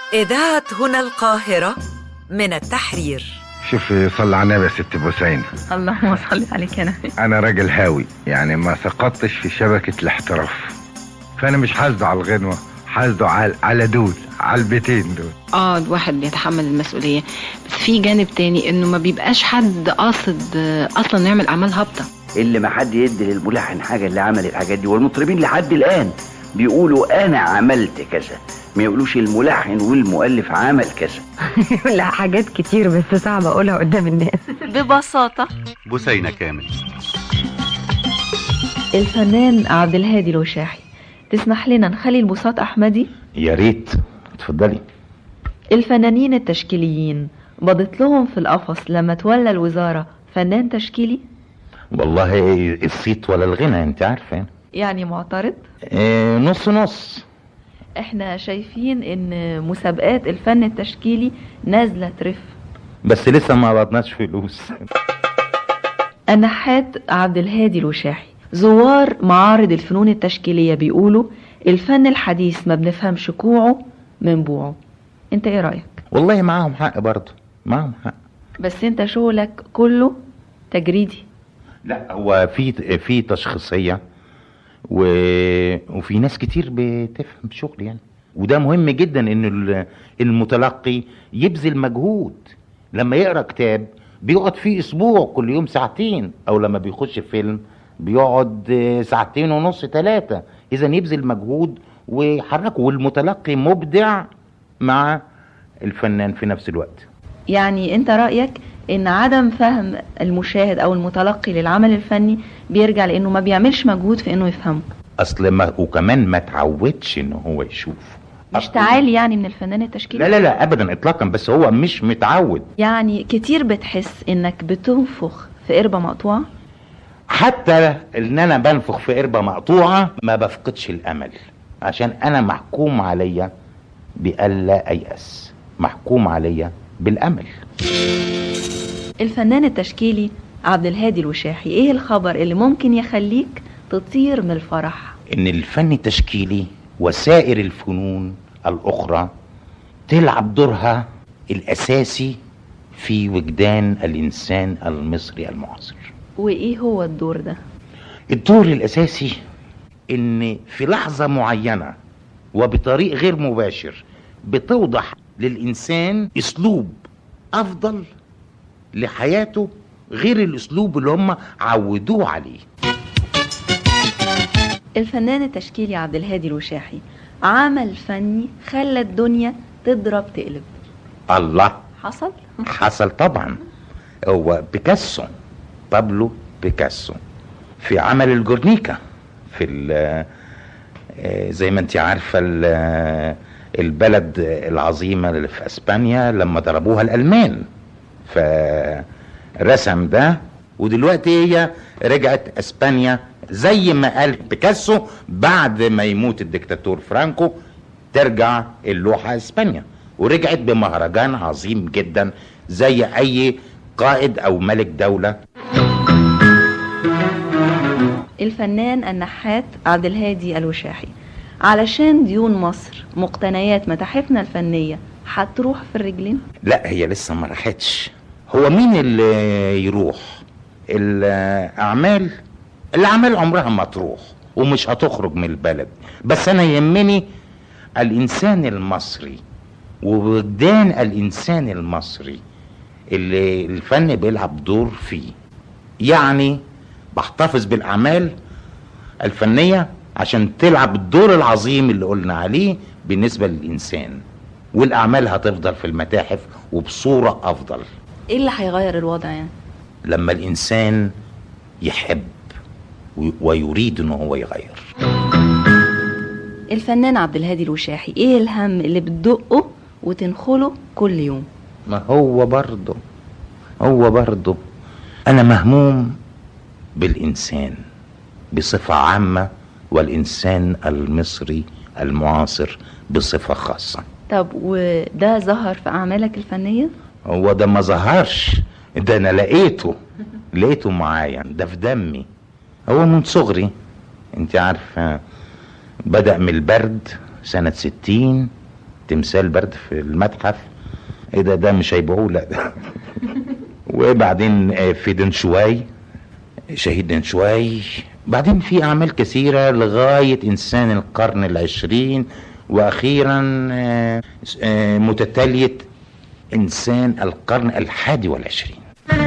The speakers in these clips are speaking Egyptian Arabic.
إذاعة هنا القاهرة من التحرير شوفي صلي على النبي يا ست بوسين اللهم صل عليك يا نبي انا راجل هاوي يعني ما سقطتش في شبكة الاحتراف فانا مش حاسده على الغنوة حاسده على على دول على البيتين دول اه الواحد بيتحمل المسؤولية بس في جانب تاني انه ما بيبقاش حد قاصد آه، اصلا يعمل اعمال هابطة اللي ما حد يدي للملحن حاجه اللي عمل الحاجات دي والمطربين لحد الان بيقولوا انا عملت كذا ما يقولوش الملحن والمؤلف عمل كذا لا حاجات كتير بس صعب اقولها قدام الناس ببساطة بثينة كامل الفنان عبد الهادي الوشاحي تسمح لنا نخلي البساط أحمدي يا ريت اتفضلي الفنانين التشكيليين بضت لهم في القفص لما تولى الوزارة فنان تشكيلي والله الصيت ولا الغنى انت عارفه يعني معترض اه نص نص احنا شايفين ان مسابقات الفن التشكيلي نازلة ترف بس لسه ما قبضناش فلوس النحات عبد الهادي الوشاحي زوار معارض الفنون التشكيلية بيقولوا الفن الحديث ما بنفهمش كوعه من بوعه انت ايه رأيك والله معاهم حق برضه معاهم حق بس انت شغلك كله تجريدي لا هو في في تشخيصيه و... وفي ناس كتير بتفهم شغل يعني وده مهم جدا ان ال- المتلقي يبذل مجهود لما يقرا كتاب بيقعد فيه اسبوع كل يوم ساعتين او لما بيخش فيلم بيقعد آه، ساعتين ونص ثلاثة اذا يبذل مجهود ويحركه والمتلقي مبدع مع الفنان في نفس الوقت يعني انت رأيك ان عدم فهم المشاهد او المتلقي للعمل الفني بيرجع لانه ما بيعملش مجهود في انه يفهمه اصل ما وكمان ما تعودش ان هو يشوف مش تعالي يعني من الفنان التشكيلي لا لا لا ابدا اطلاقا بس هو مش متعود يعني كتير بتحس انك بتنفخ في قربة مقطوعة حتى ان انا بنفخ في قربة مقطوعة ما بفقدش الامل عشان انا محكوم عليا بألا ايأس محكوم عليا بالامل الفنان التشكيلي عبد الهادي الوشاحي ايه الخبر اللي ممكن يخليك تطير من الفرح ان الفن التشكيلي وسائر الفنون الاخرى تلعب دورها الاساسي في وجدان الانسان المصري المعاصر وايه هو الدور ده الدور الاساسي ان في لحظه معينه وبطريق غير مباشر بتوضح للانسان اسلوب افضل لحياته غير الاسلوب اللي هم عودوه عليه الفنان التشكيلي عبد الهادي الوشاحي عمل فني خلى الدنيا تضرب تقلب الله حصل حصل طبعا هو بيكاسو بابلو بيكاسو في عمل الجورنيكا في ال- آه، زي ما انت عارفة ال- البلد العظيمة اللي في اسبانيا لما ضربوها الالمان فرسم ده ودلوقتي هي رجعت اسبانيا زي ما قال بيكاسو بعد ما يموت الدكتاتور فرانكو ترجع اللوحة اسبانيا ورجعت بمهرجان عظيم جدا زي اي قائد او ملك دولة الفنان النحات عبد الهادي الوشاحي علشان ديون مصر مقتنيات متاحفنا الفنية هتروح في الرجلين لا هي لسه ما راحتش هو مين اللي يروح الاعمال الاعمال عمرها ما تروح ومش هتخرج من البلد بس انا يهمني الانسان المصري ووجدان الانسان المصري اللي الفن بيلعب دور فيه يعني بحتفظ بالاعمال الفنيه عشان تلعب الدور العظيم اللي قلنا عليه بالنسبه للانسان والاعمال هتفضل في المتاحف وبصوره افضل ايه اللي هيغير الوضع يعني لما الانسان يحب وي- ويريد ان هو يغير الفنان عبد الهادي الوشاحي ايه الهم اللي بتدقه وتنخله كل يوم ما هو برضه هو برضه انا مهموم بالانسان بصفه عامه والانسان المصري المعاصر بصفه خاصه طب وده ظهر في اعمالك الفنية هو ده ما ظهرش ده انا لقيته لقيته معايا ده في دمي هو من صغري انت عارفه بدأ من البرد سنة ستين تمثال برد في المتحف ايه ده ده مش هيبيعوه لا ده وبعدين آه، في دنشواي شهيد دنشواي بعدين في اعمال كثيره لغايه انسان القرن العشرين واخيرا آه، آه، متتاليه انسان القرن الحادي والعشرين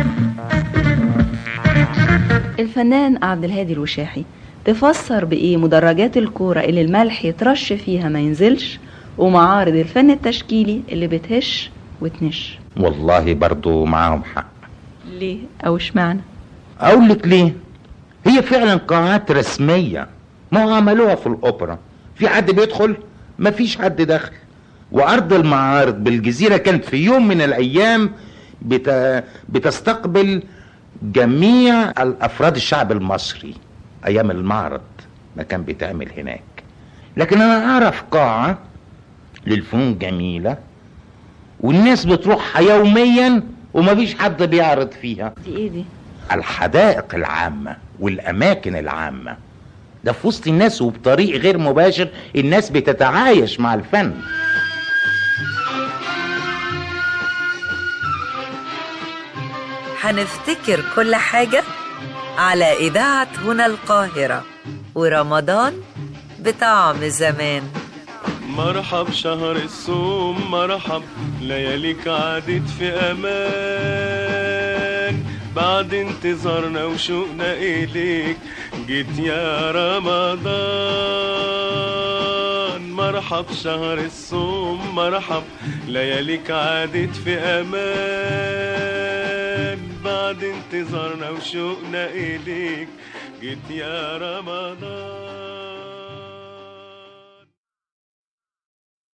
الفنان عبد الهادي الوشاحي تفسر بإيه مدرجات الكورة اللي الملح يترش فيها ما ينزلش ومعارض الفن التشكيلي اللي بتهش وتنش والله برضو معاهم حق ليه أو اشمعنى اقول لك ليه هي فعلا قاعات رسميه ما هو عملوها في الاوبرا في حد بيدخل ما فيش حد دخل وارض المعارض بالجزيره كانت في يوم من الايام بت... بتستقبل جميع الافراد الشعب المصري ايام المعرض ما كان بيتعمل هناك لكن انا اعرف قاعه للفنون جميله والناس بتروحها يوميا وما فيش حد بيعرض فيها دي إيه دي الحدائق العامة والأماكن العامة ده في وسط الناس وبطريق غير مباشر الناس بتتعايش مع الفن هنفتكر كل حاجة على إذاعة هنا القاهرة ورمضان بطعم زمان مرحب شهر الصوم مرحب لياليك عادت في امان بعد انتظارنا وشوقنا اليك جيت يا رمضان مرحب شهر الصوم مرحب لياليك عادت في امان بعد انتظارنا وشوقنا اليك جيت يا رمضان